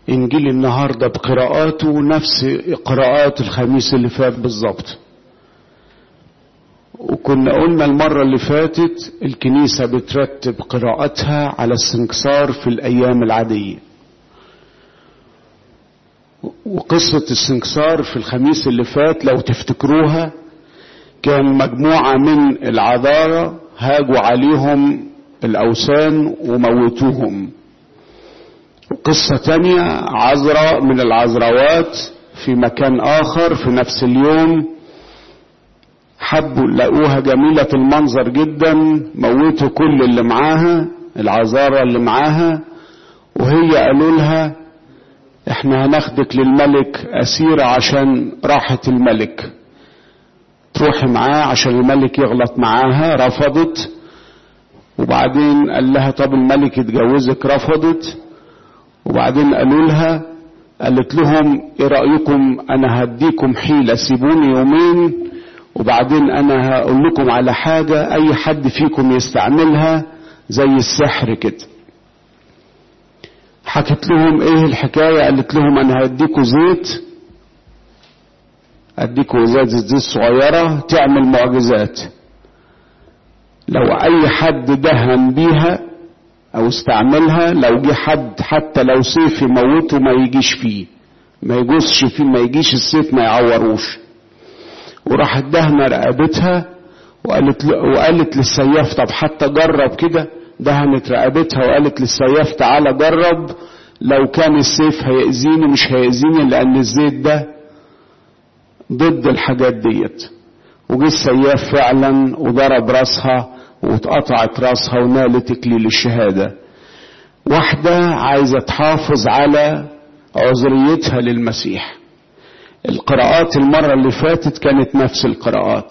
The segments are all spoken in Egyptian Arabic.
انجيل النهاردة بقراءاته نفس قراءات الخميس اللي فات بالظبط وكنا قلنا المرة اللي فاتت الكنيسة بترتب قراءتها على السنكسار في الأيام العادية وقصة السنكسار في الخميس اللي فات لو تفتكروها كان مجموعة من العذارى هاجوا عليهم الأوثان وموتوهم وقصة تانية عذراء من العذراوات في مكان آخر في نفس اليوم حبوا لقوها جميلة المنظر جدا موتوا كل اللي معاها العذارى اللي معاها وهي قالوا لها احنا هناخدك للملك أسيرة عشان راحة الملك تروحي معاه عشان الملك يغلط معاها رفضت وبعدين قال لها طب الملك يتجوزك رفضت وبعدين قالوا لها قالت لهم ايه رأيكم انا هديكم حيلة سيبوني يومين وبعدين انا هقول لكم على حاجة اي حد فيكم يستعملها زي السحر كده حكت لهم ايه الحكاية قالت لهم انا هديكوا زيت اديكوا ازازة زيت صغيرة تعمل معجزات لو اي حد دهن بيها او استعملها لو جه حد حتى لو سيف يموته ما يجيش فيه ما يجوزش فيه ما يجيش السيف ما يعوروش وراحت دهنة رقبتها وقالت وقالت للسياف طب حتى جرب كده دهنت رقبتها وقالت للسياف تعالى جرب لو كان السيف هيأذيني مش هيأذيني لأن الزيت ده ضد الحاجات ديت وجه السياف فعلا وضرب راسها واتقطعت راسها ونالت اكليل الشهاده واحده عايزه تحافظ على عذريتها للمسيح القراءات المره اللي فاتت كانت نفس القراءات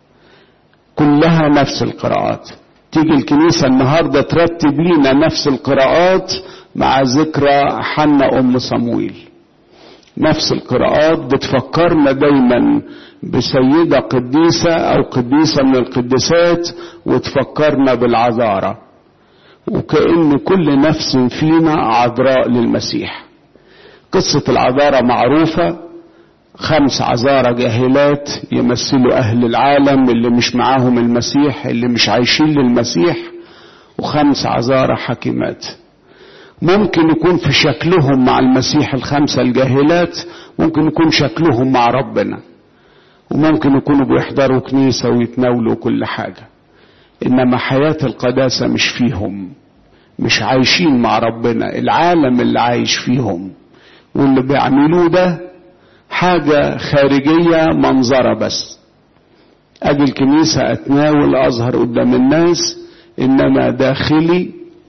كلها نفس القراءات تيجي الكنيسة النهاردة ترتب لنا نفس القراءات مع ذكرى حنا أم صمويل نفس القراءات بتفكرنا دايما بسيدة قديسة أو قديسة من القديسات وتفكرنا بالعذارة وكأن كل نفس فينا عذراء للمسيح قصة العذارة معروفة خمس عذارى جاهلات يمثلوا أهل العالم اللي مش معاهم المسيح اللي مش عايشين للمسيح وخمس عذارى حكيمات ممكن يكون في شكلهم مع المسيح الخمسة الجاهلات ممكن يكون شكلهم مع ربنا وممكن يكونوا بيحضروا كنيسة ويتناولوا كل حاجة إنما حياة القداسة مش فيهم مش عايشين مع ربنا العالم اللي عايش فيهم واللي بيعملوه ده حاجة خارجية منظرة بس أجي الكنيسة أتناول أظهر قدام الناس إنما داخلي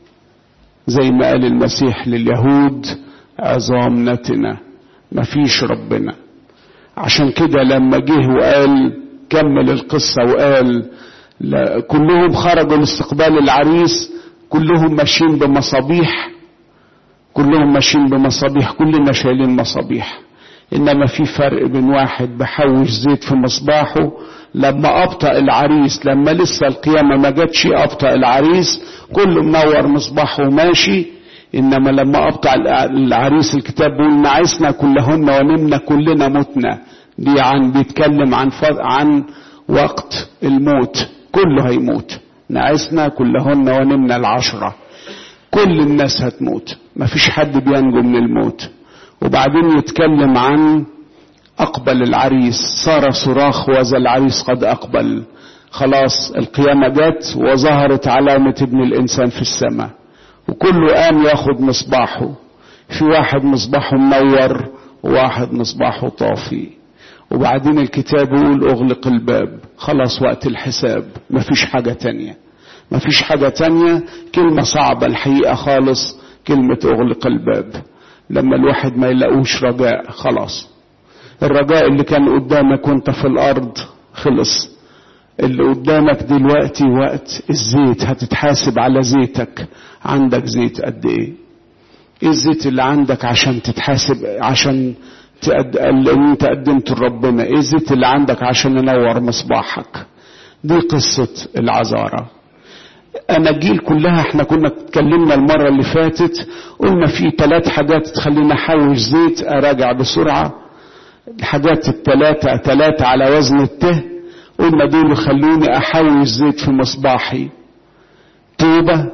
زي ما قال المسيح لليهود عظام نتنة مفيش ربنا عشان كده لما جه وقال كمل القصة وقال كلهم خرجوا لاستقبال العريس كلهم ماشيين بمصابيح كلهم ماشيين بمصابيح كلنا شايلين مصابيح انما في فرق بين واحد بحوش زيت في مصباحه لما ابطأ العريس لما لسه القيامة ما جاتش ابطأ العريس كله منور مصباحه وماشي انما لما ابطأ العريس الكتاب بيقول نعسنا كلهن ونمنا كلنا متنا دي عن بيتكلم عن فض... عن وقت الموت كله هيموت نعسنا كلهن ونمنا العشرة كل الناس هتموت مفيش حد بينجو من الموت وبعدين يتكلم عن أقبل العريس صار صراخ وذا العريس قد أقبل خلاص القيامة جت وظهرت علامة ابن الإنسان في السماء وكله قام ياخد مصباحه في واحد مصباحه منور وواحد مصباحه طافي وبعدين الكتاب يقول اغلق الباب خلاص وقت الحساب مفيش حاجة تانية مفيش حاجة تانية كلمة صعبة الحقيقة خالص كلمة اغلق الباب لما الواحد ما يلاقوش رجاء خلاص الرجاء اللي كان قدامك وانت في الارض خلص اللي قدامك دلوقتي وقت الزيت هتتحاسب على زيتك عندك زيت قد ايه ايه الزيت اللي عندك عشان تتحاسب عشان تقد... اللي انت قدمته لربنا ايه الزيت اللي عندك عشان ينور مصباحك دي قصة العذارة اناجيل كلها احنا كنا اتكلمنا المرة اللي فاتت قلنا في ثلاث حاجات تخلينا احوش زيت اراجع بسرعة الحاجات الثلاثة ثلاثة على وزن الته قلنا دول يخلوني احوش زيت في مصباحي توبة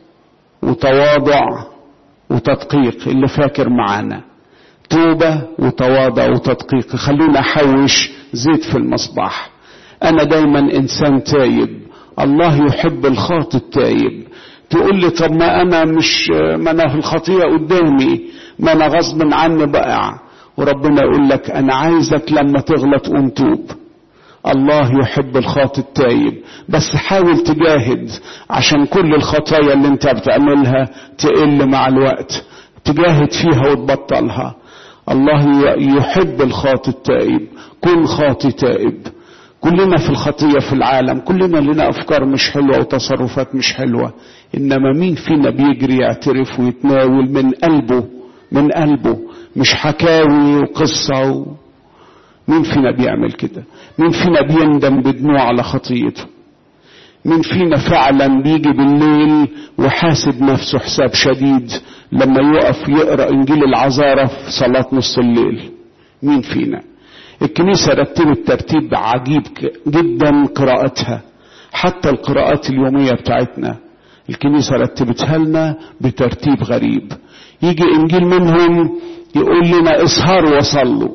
وتواضع وتدقيق اللي فاكر معانا توبة وتواضع وتدقيق خلوني احوش زيت في المصباح انا دايما انسان تايب الله يحب الخاطئ التايب تقول لي طب ما انا مش ما انا في الخطيئة قدامي ما انا غصب عني بقع وربنا يقول لك انا عايزك لما تغلط قوم توب الله يحب الخاطئ التايب بس حاول تجاهد عشان كل الخطايا اللي انت بتعملها تقل مع الوقت تجاهد فيها وتبطلها الله يحب الخاطئ التائب كن خاطئ تائب كلنا في الخطية في العالم كلنا لنا أفكار مش حلوة وتصرفات مش حلوة إنما مين فينا بيجري يعترف ويتناول من قلبه من قلبه مش حكاوي وقصة و... مين فينا بيعمل كده مين فينا بيندم بدموع على خطيته مين فينا فعلا بيجي بالليل وحاسب نفسه حساب شديد لما يقف يقرا انجيل العذارى في صلاه نص الليل مين فينا الكنيسه رتبت ترتيب عجيب جدا قراءتها حتى القراءات اليوميه بتاعتنا الكنيسه رتبتها لنا بترتيب غريب يجي انجيل منهم يقول لنا اسهروا وصلوا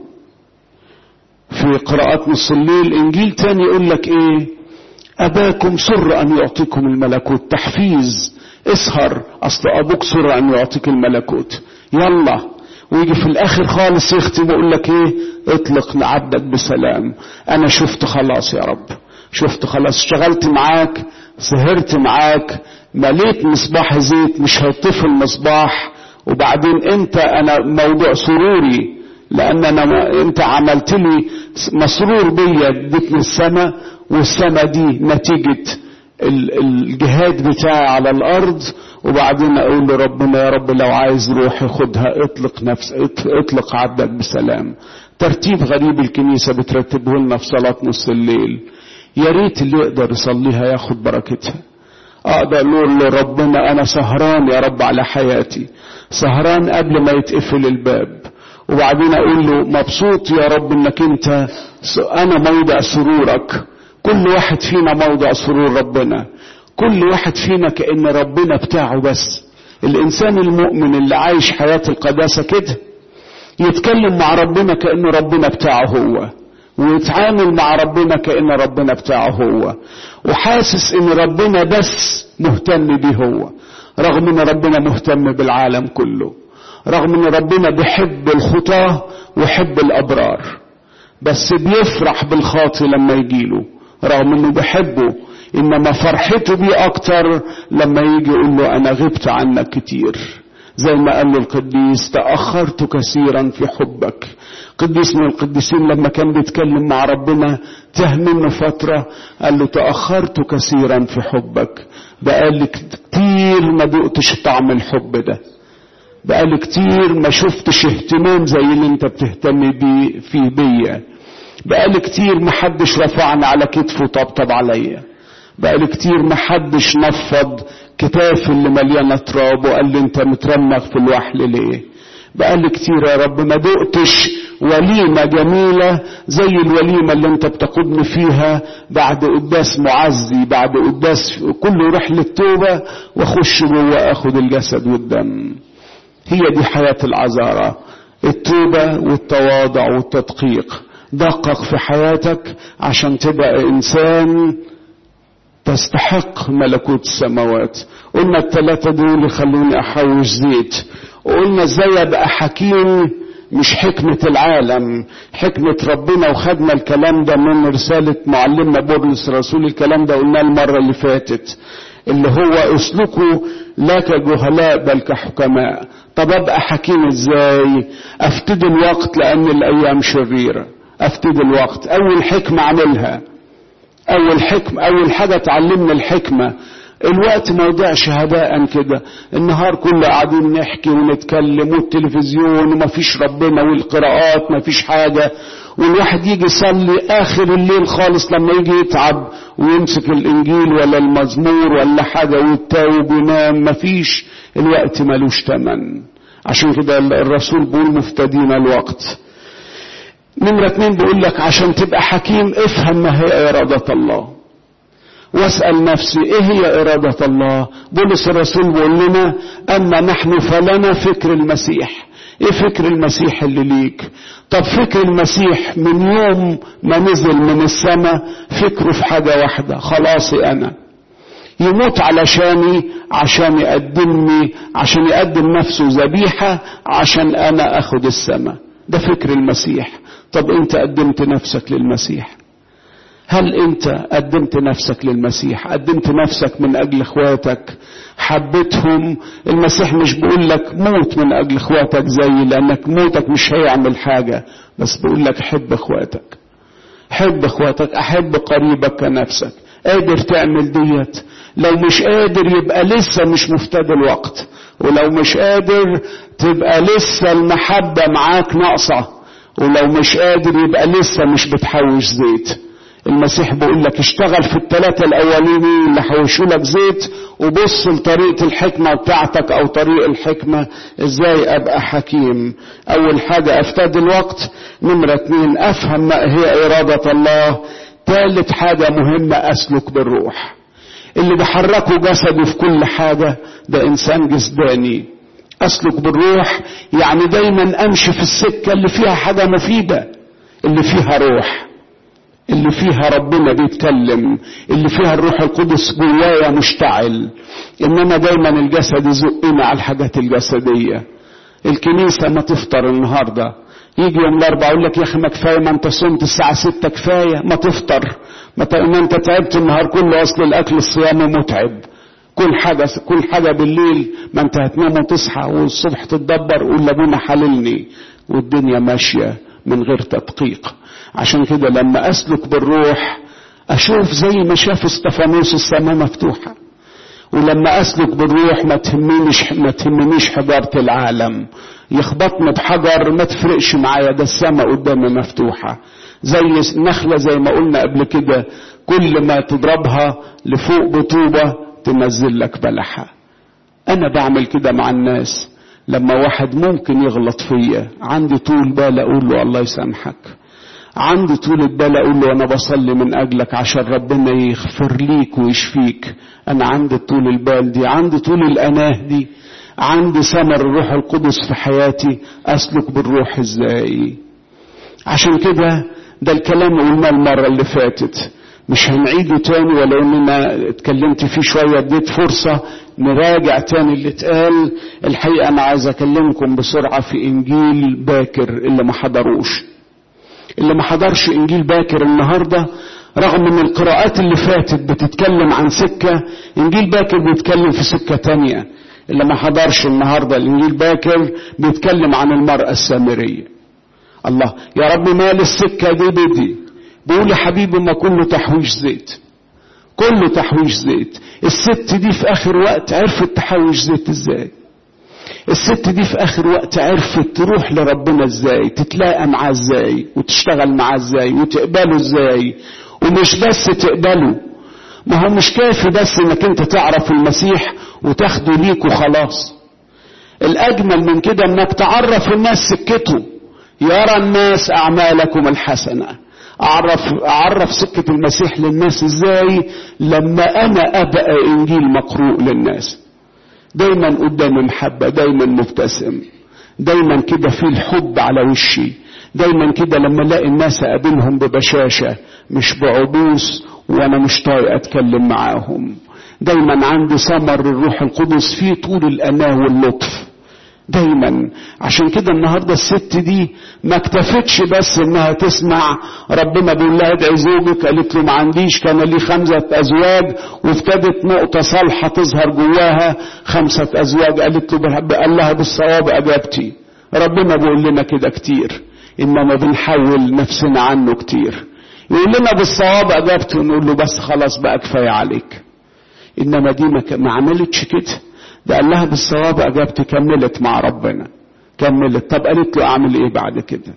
في قراءات نص الليل انجيل تاني يقول لك ايه اباكم سر ان يعطيكم الملكوت تحفيز اسهر اصل ابوك سر ان يعطيك الملكوت يلا ويجي في الاخر خالص يختم ويقول لك ايه اطلق عبدك بسلام انا شفت خلاص يا رب شفت خلاص اشتغلت معاك سهرت معاك مليت مصباح زيت مش هيطفي المصباح وبعدين انت انا موضوع سروري لان انا انت عملت لي مسرور بيا اديتني السماء والسماء دي نتيجة الجهاد بتاعي على الارض وبعدين اقول لربنا يا رب لو عايز روحي خدها اطلق نفس اطلق عبدك بسلام ترتيب غريب الكنيسة بترتبه لنا في صلاة نص الليل يا ريت اللي يقدر يصليها ياخد بركتها اقدر اقول لربنا انا سهران يا رب على حياتي سهران قبل ما يتقفل الباب وبعدين اقول له مبسوط يا رب انك انت انا موضع سرورك كل واحد فينا موضع سرور ربنا كل واحد فينا كأن ربنا بتاعه بس الإنسان المؤمن اللي عايش حياة القداسة كده يتكلم مع ربنا كأن ربنا بتاعه هو ويتعامل مع ربنا كأن ربنا بتاعه هو وحاسس ان ربنا بس مهتم بيه هو رغم ان ربنا مهتم بالعالم كله رغم ان ربنا بيحب الخطاة ويحب الابرار بس بيفرح بالخاطي لما يجيله رغم انه بيحبه انما فرحته بيه اكتر لما يجي يقول له انا غبت عنك كتير زي ما قال له القديس تأخرت كثيرا في حبك قديس من القديسين لما كان بيتكلم مع ربنا تاه منه فترة قال له تأخرت كثيرا في حبك بقالي كتير ما دقتش طعم الحب ده بقالي كتير ما شفتش اهتمام زي اللي انت بتهتم بيه فيه بيا بقالي كتير ما حدش رفعني على كتفه وطبطب عليا بقالي كتير ما حدش نفض كتافي اللي مليانه تراب وقال لي انت مترمغ في الوحل ليه بقالي كتير يا رب ما دقتش وليمة جميلة زي الوليمة اللي انت بتقودني فيها بعد قداس معزي بعد قداس كل رحلة توبة واخش جوه اخد الجسد والدم هي دي حياة العذارى التوبة والتواضع والتدقيق دقق في حياتك عشان تبقى انسان تستحق ملكوت السماوات قلنا الثلاثة دول يخلوني احوش زيت وقلنا ازاي ابقى حكيم مش حكمة العالم حكمة ربنا وخدنا الكلام ده من رسالة معلمنا بولس رسول الكلام ده قلناه المرة اللي فاتت اللي هو اسلكوا لا كجهلاء بل كحكماء طب ابقى حكيم ازاي افتدي الوقت لان الايام شريرة افتدي الوقت اول حكمة اعملها اول حكمة اول حاجة تعلمنا الحكمة الوقت ما يضيعش هباء كده النهار كله قاعدين نحكي ونتكلم والتلفزيون ومفيش ربنا والقراءات مفيش حاجة والواحد يجي يصلي اخر الليل خالص لما يجي يتعب ويمسك الانجيل ولا المزمور ولا حاجة ويتاوب وينام مفيش الوقت ملوش تمن عشان كده الرسول بيقول مفتدين الوقت نمرة اتنين بيقول لك عشان تبقى حكيم افهم ما هي إرادة الله واسأل نفسي ايه هي إرادة الله بولس الرسول بيقول لنا أما نحن فلنا فكر المسيح ايه فكر المسيح اللي ليك طب فكر المسيح من يوم ما نزل من السماء فكره في حاجة واحدة خلاصي أنا يموت علشاني عشان يقدمني عشان يقدم نفسه ذبيحة عشان أنا أخد السماء ده فكر المسيح طب أنت قدمت نفسك للمسيح هل أنت قدمت نفسك للمسيح قدمت نفسك من أجل إخواتك حبيتهم المسيح مش بيقول لك موت من أجل إخواتك زي لأنك موتك مش هيعمل حاجة بس بيقول لك حب إخواتك حب إخواتك أحب قريبك كنفسك قادر تعمل ديت لو مش قادر يبقى لسه مش مفتدى الوقت ولو مش قادر تبقى لسه المحبة معاك ناقصة ولو مش قادر يبقى لسه مش بتحوش زيت المسيح بيقول لك اشتغل في الثلاثة الأولين اللي حوشوا لك زيت وبص لطريقة الحكمة بتاعتك أو طريق الحكمة ازاي أبقى حكيم أول حاجة أفتاد الوقت نمرة اتنين أفهم ما هي إرادة الله ثالث حاجة مهمة أسلك بالروح اللي بحركه جسده في كل حاجة ده إنسان جسداني أسلك بالروح يعني دايما أمشي في السكة اللي فيها حاجة مفيدة اللي فيها روح اللي فيها ربنا بيتكلم اللي فيها الروح القدس جوايا مشتعل انما دايما الجسد يزقنا على الحاجات الجسديه الكنيسه ما تفطر النهارده يجي يوم الاربعاء يقول لك يا اخي ما كفايه ما انت صمت الساعه 6 كفايه ما تفطر ما, ت... ما انت تعبت النهار كله اصل الاكل الصيامي متعب كل حاجه كل حاجه بالليل ما انت هتنام وتصحى والصبح تتدبر قول لابونا حللني والدنيا ماشيه من غير تدقيق عشان كده لما اسلك بالروح اشوف زي ما شاف استفانوس السماء مفتوحه ولما اسلك بالروح ما تهمنيش ما تهمنيش حجاره العالم يخبطني بحجر ما تفرقش معايا ده السماء قدامي مفتوحه زي النخله زي ما قلنا قبل كده كل ما تضربها لفوق بطوبه تنزل لك بلحه انا بعمل كده مع الناس لما واحد ممكن يغلط فيا عندي طول بال اقول له الله يسامحك عندي طول البال اقول له انا بصلي من اجلك عشان ربنا يغفر ليك ويشفيك انا عندي طول البال دي عندي طول الاناه دي عندي ثمر الروح القدس في حياتي اسلك بالروح ازاي عشان كده ده الكلام قلناه المره اللي فاتت مش هنعيده تاني ولو اننا اتكلمت فيه شويه اديت فرصه نراجع تاني اللي اتقال الحقيقه انا عايز اكلمكم بسرعه في انجيل باكر اللي ما حضروش اللي ما حضرش انجيل باكر النهارده رغم ان القراءات اللي فاتت بتتكلم عن سكه انجيل باكر بيتكلم في سكه تانيه اللي ما حضرش النهارده الانجيل باكر بيتكلم عن المراه السامريه الله يا رب مال السكه دي بدي بيقول يا حبيبي ما كله تحويش زيت كله تحويش زيت الست دي في اخر وقت عرفت تحوش زيت ازاي الست دي في اخر وقت عرفت تروح لربنا ازاي تتلاقى معاه ازاي وتشتغل معاه ازاي وتقبله ازاي ومش بس تقبله ما هو مش كافي بس انك انت تعرف المسيح وتاخده ليك وخلاص الاجمل من كده انك تعرف الناس سكته يرى الناس اعمالكم الحسنه اعرف اعرف سكه المسيح للناس ازاي لما انا ابقى انجيل مقروء للناس دايما قدامي محبه دايما مبتسم دايما كده في الحب على وشي دايما كده لما الاقي الناس اقابلهم ببشاشه مش بعبوس وانا مش طايق اتكلم معاهم دايما عندي ثمر الروح القدس فيه طول الاناه واللطف دايما عشان كده النهارده الست دي ما اكتفتش بس انها تسمع ربنا بيقول لها ادعي زوجك قالت له ما عنديش كان لي خمسه ازواج وابتدت نقطه صالحه تظهر جواها خمسه ازواج قالت له قال لها بالصواب اجابتي ربنا بيقول لنا كده كتير انما بنحول نفسنا عنه كتير يقول لنا بالصواب اجابته نقول له بس خلاص بقى كفايه عليك انما دي ما عملتش كده ده قال لها بالصواب اجابتي كملت مع ربنا كملت طب قالت له اعمل ايه بعد كده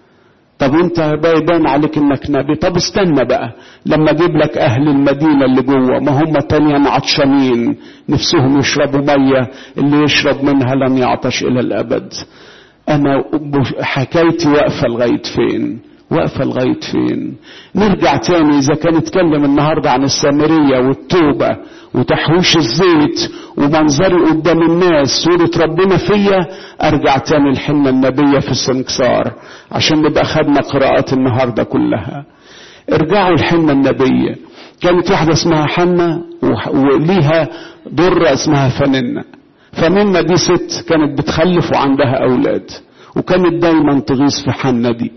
طب انت باين عليك انك نبي طب استنى بقى لما اجيب لك اهل المدينه اللي جوه ما هم تانيا عطشانين نفسهم يشربوا ميه اللي يشرب منها لن يعطش الى الابد انا حكايتي واقفه لغايه فين واقفه لغايه فين نرجع تاني اذا كان اتكلم النهارده عن السامريه والتوبه وتحويش الزيت ومنظري قدام الناس صورة ربنا فيا ارجع تاني الحنة النبية في السنكسار عشان نبقى خدنا قراءات النهاردة كلها ارجعوا الحنة النبية كانت واحدة اسمها حنة وليها ضرة اسمها فننة فننة دي ست كانت بتخلف وعندها اولاد وكانت دايما تغيظ في حنة دي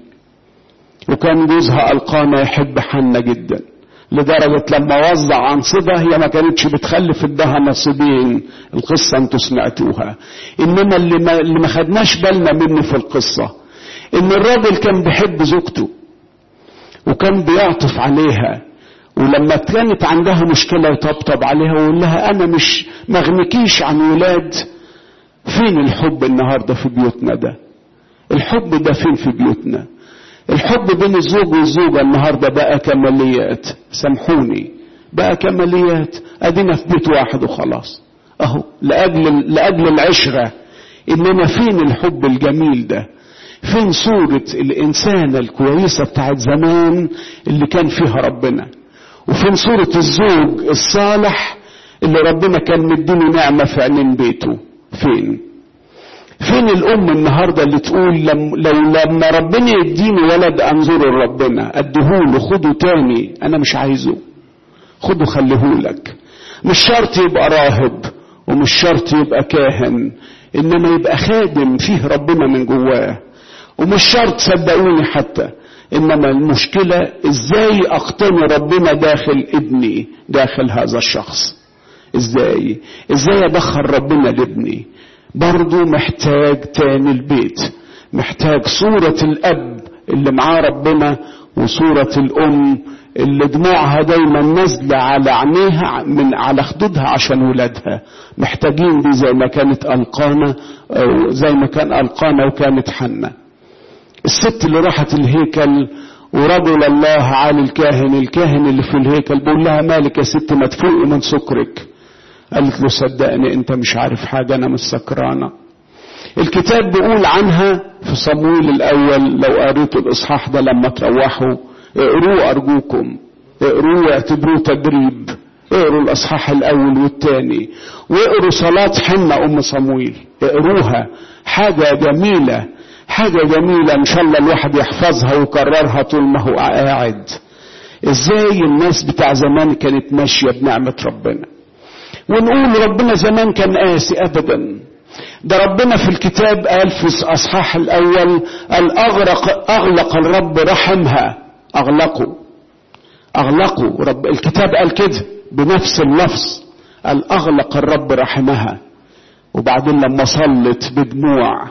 وكان جوزها القانا يحب حنة جدا لدرجة لما وزع أنصبة هي ما كانتش بتخلف ادها نصيبين القصة انتوا سمعتوها إنما اللي ما, اللي ما خدناش بالنا منه في القصة إن الراجل كان بيحب زوجته وكان بيعطف عليها ولما كانت عندها مشكلة يطبطب عليها ويقول لها أنا مش مغنكيش عن ولاد فين الحب النهاردة في بيوتنا ده الحب ده فين في بيوتنا الحب بين الزوج والزوجة النهاردة بقى كماليات سامحوني بقى كماليات ادينا في بيت واحد وخلاص اهو لاجل لاجل العشرة انما فين الحب الجميل ده فين صورة الانسانة الكويسة بتاعت زمان اللي كان فيها ربنا وفين صورة الزوج الصالح اللي ربنا كان مدينه نعمة في عينين بيته فين فين الام النهاردة اللي تقول لم لو لما ربنا يديني ولد انظره لربنا اديهوله خده تاني انا مش عايزه خده خليهولك مش شرط يبقى راهب ومش شرط يبقى كاهن انما يبقى خادم فيه ربنا من جواه ومش شرط صدقوني حتى انما المشكلة ازاي اقتني ربنا داخل ابني داخل هذا الشخص ازاي ازاي ادخل ربنا لابني برضو محتاج تاني البيت محتاج صورة الأب اللي معاه ربنا وصورة الأم اللي دموعها دايما نازلة على عينيها من على خدودها عشان ولادها محتاجين دي زي ما كانت ألقانا أو زي ما كان ألقانا وكانت حنة الست اللي راحت الهيكل ورجل الله عالي الكاهن الكاهن اللي في الهيكل بيقول لها مالك يا ست ما تفوقي من سكرك قالت له صدقني انت مش عارف حاجة انا مش سكرانة الكتاب بيقول عنها في صمويل الاول لو قريتوا الاصحاح ده لما تروحوا اقروه ارجوكم اقروه واعتبروه تدريب اقروا الاصحاح الاول والثاني واقروا صلاة حنة ام صمويل اقروها حاجة جميلة حاجة جميلة ان شاء الله الواحد يحفظها ويكررها طول ما هو قاعد ازاي الناس بتاع زمان كانت ماشية بنعمة ربنا ونقول ربنا زمان كان قاسي ابدا ده ربنا في الكتاب قال في الاصحاح الاول قال اغرق اغلق الرب رحمها اغلقوا اغلقوا رب الكتاب قال كده بنفس اللفظ قال اغلق الرب رحمها وبعدين لما صلت بدموع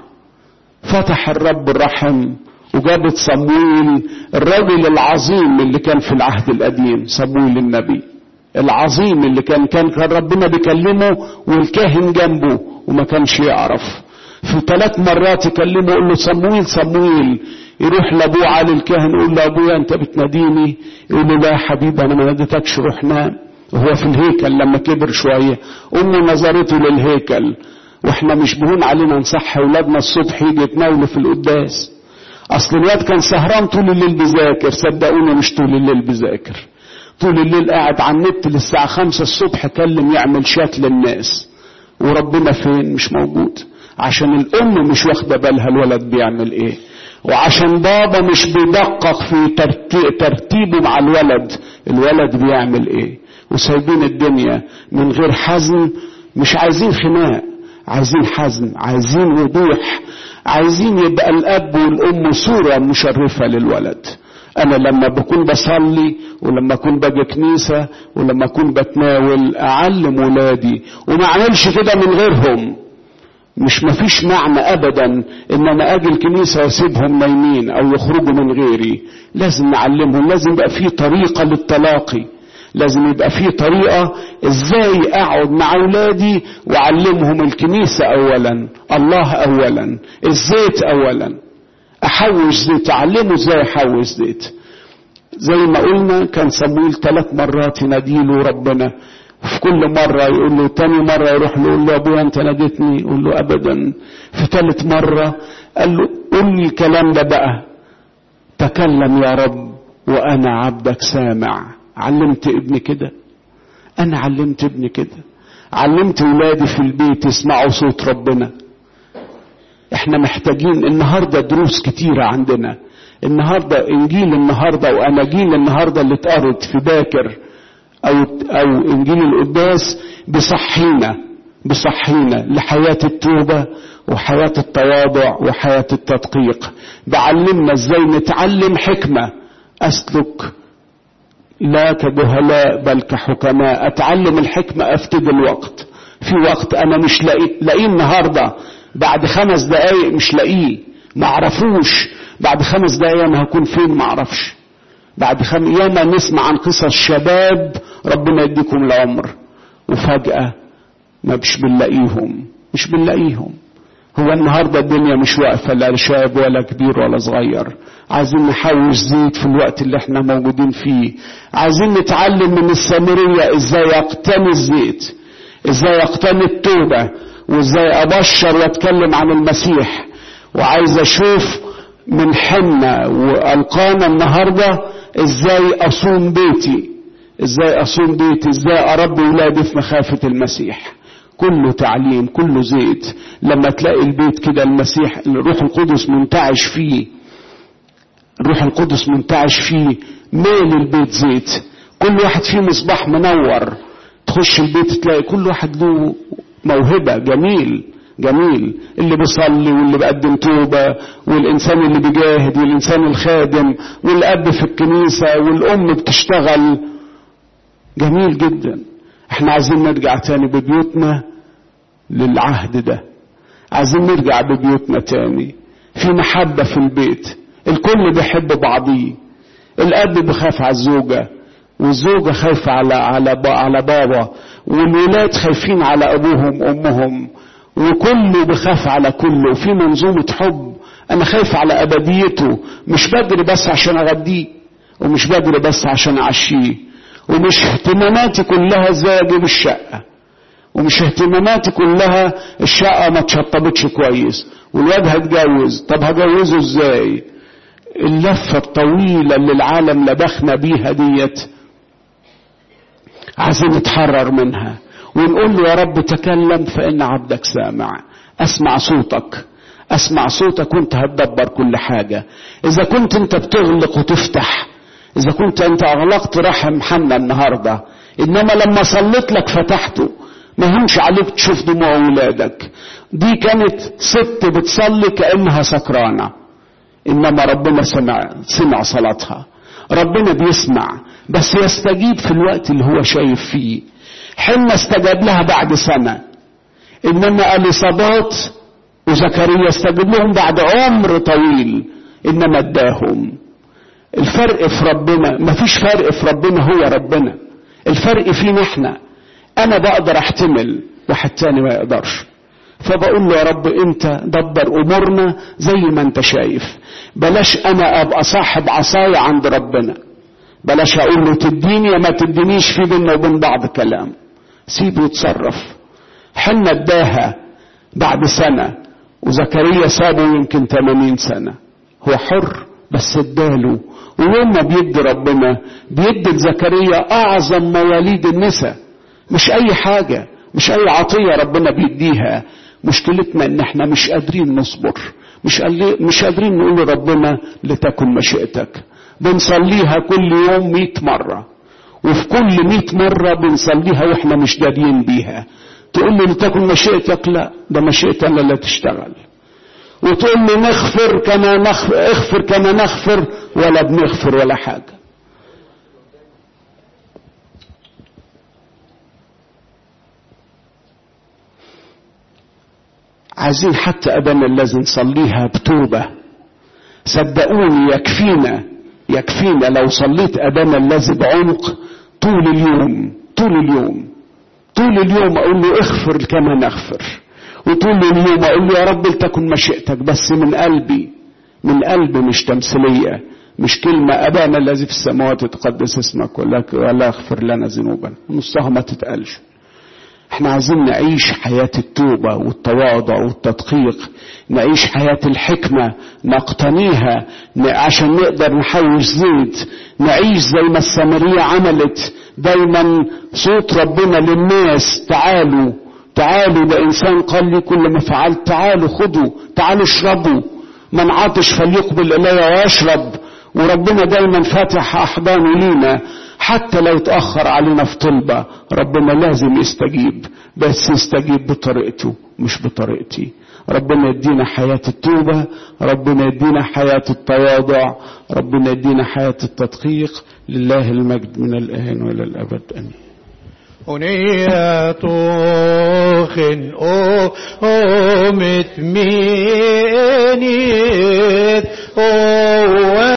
فتح الرب الرحم وجابت صمويل الرجل العظيم اللي كان في العهد القديم صمويل النبي العظيم اللي كان كان كان ربنا بيكلمه والكاهن جنبه وما كانش يعرف في ثلاث مرات يكلمه يقول له صمويل صمويل يروح لابوه علي الكاهن يقول له ابويا انت بتناديني يقول له لا يا حبيبي انا ما ناديتكش روح نام وهو في الهيكل لما كبر شويه امه نظرته للهيكل واحنا مش بهون علينا نصحي اولادنا الصبح يجي يتناولوا في القداس اصل الواد كان سهران طول الليل بيذاكر صدقوني مش طول الليل بيذاكر طول الليل قاعد على النت للساعة خمسة الصبح كلم يعمل شات للناس وربنا فين مش موجود عشان الأم مش واخدة بالها الولد بيعمل ايه وعشان بابا مش بيدقق في ترتيبه مع الولد الولد بيعمل ايه وسايبين الدنيا من غير حزم مش عايزين خناق عايزين حزم عايزين وضوح عايزين يبقى الاب والام صورة مشرفة للولد انا لما بكون بصلي ولما اكون باجي كنيسة ولما اكون بتناول اعلم ولادي وما اعملش كده من غيرهم مش مفيش معنى ابدا ان انا اجي الكنيسة واسيبهم نايمين او يخرجوا من غيري لازم نعلمهم لازم يبقى في طريقة للتلاقي لازم يبقى في طريقة ازاي اقعد مع اولادي واعلمهم الكنيسة اولا الله اولا الزيت اولا احوش زيت اعلمه ازاي احوش زيت زي ما قلنا كان صمويل ثلاث مرات يناديله ربنا في كل مرة يقول له تاني مرة يروح له يقول له أبويا أنت ناديتني يقول له أبدا في ثالث مرة قال له قول لي الكلام ده بقى تكلم يا رب وأنا عبدك سامع علمت ابني كده أنا علمت ابني كده علمت ولادي في البيت يسمعوا صوت ربنا احنا محتاجين النهارده دروس كتيرة عندنا النهارده انجيل النهارده واناجيل النهارده اللي اتقرت في باكر او او انجيل القداس بصحينا بصحينا لحياه التوبه وحياه التواضع وحياه التدقيق بعلمنا ازاي نتعلم حكمه اسلك لا كجهلاء بل كحكماء اتعلم الحكمه افتدي الوقت في وقت انا مش لاقيه لاقيه النهارده بعد خمس دقايق مش لاقيه ما اعرفوش بعد خمس دقايق انا هكون فين ما اعرفش بعد خم ياما نسمع عن قصص شباب ربنا يديكم العمر وفجأة ما مش بنلاقيهم مش بنلاقيهم هو النهاردة الدنيا مش واقفة لا شاب ولا كبير ولا صغير عايزين نحوش زيت في الوقت اللي احنا موجودين فيه عايزين نتعلم من السامرية ازاي اقتني الزيت ازاي اقتني التوبة وازاي ابشر واتكلم عن المسيح وعايز اشوف من حنة والقانا النهاردة ازاي اصوم بيتي ازاي اصوم بيتي ازاي اربي ولادي في مخافة المسيح كله تعليم كله زيت لما تلاقي البيت كده المسيح الروح القدس منتعش فيه الروح القدس منتعش فيه مال البيت زيت كل واحد فيه مصباح منور تخش البيت تلاقي كل واحد له موهبة جميل جميل اللي بيصلي واللي بيقدم توبة والإنسان اللي بيجاهد والإنسان الخادم والأب في الكنيسة والأم بتشتغل جميل جدا احنا عايزين نرجع تاني ببيوتنا للعهد ده عايزين نرجع ببيوتنا تاني في محبة في البيت الكل بيحب بعضيه الأب بيخاف على الزوجة والزوجة خايفة على على على بابا والولاد خايفين على أبوهم وأمهم وكله بخاف على كله وفي منظومة حب أنا خايف على أبديته مش بدري بس عشان أغديه ومش بدري بس عشان أعشيه ومش اهتماماتي كلها ازاي أجيب الشقة ومش اهتماماتي كلها الشقة ما اتشطبتش كويس والواد هيتجوز طب هجوزه ازاي اللفة الطويلة اللي العالم لبخنا بيها ديت عايزين نتحرر منها ونقول له يا رب تكلم فإن عبدك سامع أسمع صوتك أسمع صوتك وأنت هتدبر كل حاجة إذا كنت أنت بتغلق وتفتح إذا كنت أنت أغلقت رحم حنا النهاردة إنما لما صليت لك فتحته ما يهمش عليك تشوف دموع ولادك دي كانت ست بتصلي كأنها سكرانة إنما ربنا سمع سمع صلاتها ربنا بيسمع بس يستجيب في الوقت اللي هو شايف فيه حنا استجاب لها بعد سنة إنما اليصابات وزكريا استجاب لهم بعد عمر طويل إنما اداهم الفرق في ربنا مفيش فرق في ربنا هو ربنا الفرق فينا احنا انا بقدر احتمل واحد تاني ما يقدرش فبقول له يا رب انت دبر امورنا زي ما انت شايف بلاش انا ابقى صاحب عصاية عند ربنا بلاش اقول له تديني يا ما تدينيش في بينا وبين بعض كلام سيبه يتصرف حنا اداها بعد سنة وزكريا سابه يمكن 80 سنة هو حر بس اداله ويوم ما بيدي ربنا بيدي لزكريا اعظم مواليد النساء مش اي حاجة مش اي عطية ربنا بيديها مشكلتنا ان احنا مش قادرين نصبر مش مش قادرين نقول لربنا لتكن مشيئتك بنصليها كل يوم مئة مرة وفي كل مئة مرة بنصليها واحنا مش دارين بيها تقول لي لتكن مشيئتك لا ده مشيئتي انا اللي تشتغل وتقول لي نغفر كما نغفر اغفر كما نغفر ولا بنغفر ولا حاجة عايزين حتى أبانا الذي نصليها بتوبة صدقوني يكفينا يكفينا لو صليت أبانا الذي بعمق طول اليوم طول اليوم طول اليوم اقول له اغفر كما نغفر وطول اليوم اقول له يا رب لتكن مشيئتك بس من قلبي من قلبي مش تمثيليه مش كلمة أبانا الذي في السماوات يتقدس اسمك ولا ولا اغفر لنا ذنوبنا نصها ما تتقالش احنا عايزين نعيش حياة التوبة والتواضع والتدقيق نعيش حياة الحكمة نقتنيها عشان نقدر نحوش زيت نعيش زي ما السامرية عملت دايما صوت ربنا للناس تعالوا تعالوا ده إنسان قال لي كل ما فعلت تعالوا خدوا تعالوا اشربوا من عطش فليقبل إلي ويشرب وربنا دايما فاتح أحضانه لينا حتى لو اتأخر علينا في طلبة ربنا لازم يستجيب بس يستجيب بطريقته مش بطريقتي ربنا يدينا حياة التوبة ربنا يدينا حياة التواضع ربنا يدينا حياة التدقيق لله المجد من الآن وإلى الأبد آمين أنية خن أو أو متمينيت أو